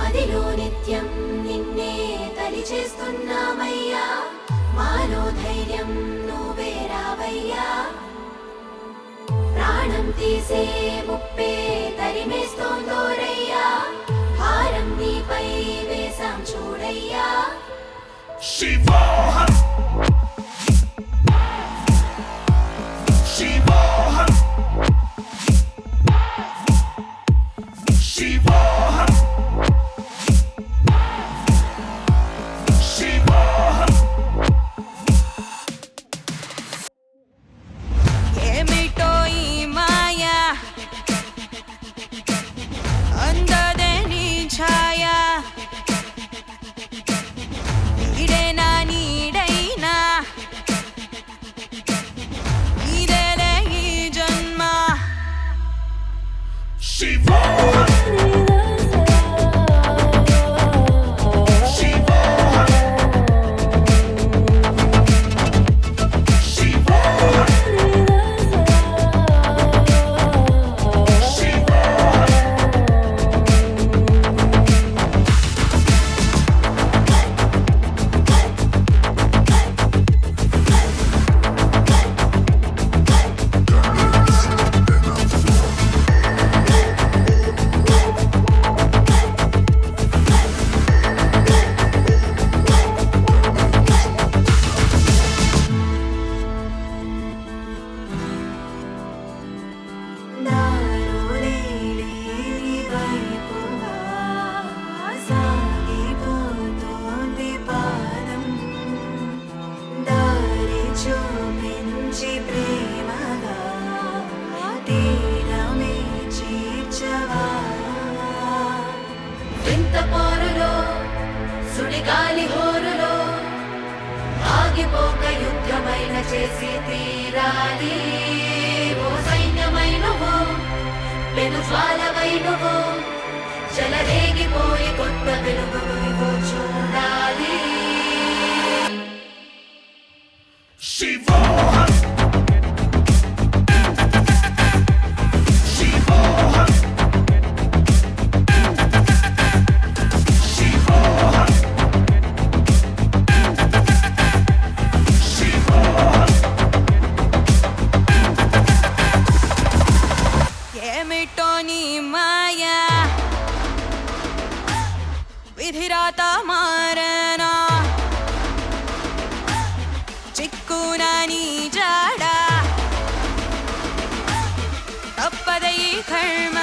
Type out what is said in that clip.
మదిలో నిత్యం నిన్నే తలి చేస్తున్నామయ్యా మాలో ధైర్యం నువ్వే రావయ్యా ప్రాణం తీసే ముప్పే తరిమేస్తోందోరయ్యా భారం నీపై వేసాం చూడయ్యా శివోహం శివోహం శివోహం శివోహం ఏమిటో ఈ మాయా అందదే నీ ఛాయ నీడేనా నీడైనా ఇదేలే ఈ జన్మ శివోహం శివోహం శివోహం శివోహం దారులేని వైపుగా సాగిపోతోంది పాదం దారి చూపించి ప్రేమగా తీరమే చేర్చవా వింత పోరులో సుడిగాలి హోరులో ఆగిపోక యుద్ధమైన చేసి తీరాలి ఓ సైన్యమై నువ్వు పెను జ్వాలవై నువ్వు చెలరేగిపోయి కొత్త వెలుగు నువ్వు చూడాలి శివోహం శివోహం శివోహం శివోహం ఏమిటో నీ మాయా విధిరాత మారనా చిక్కునా నీ జాడ తప్పదై కర్మ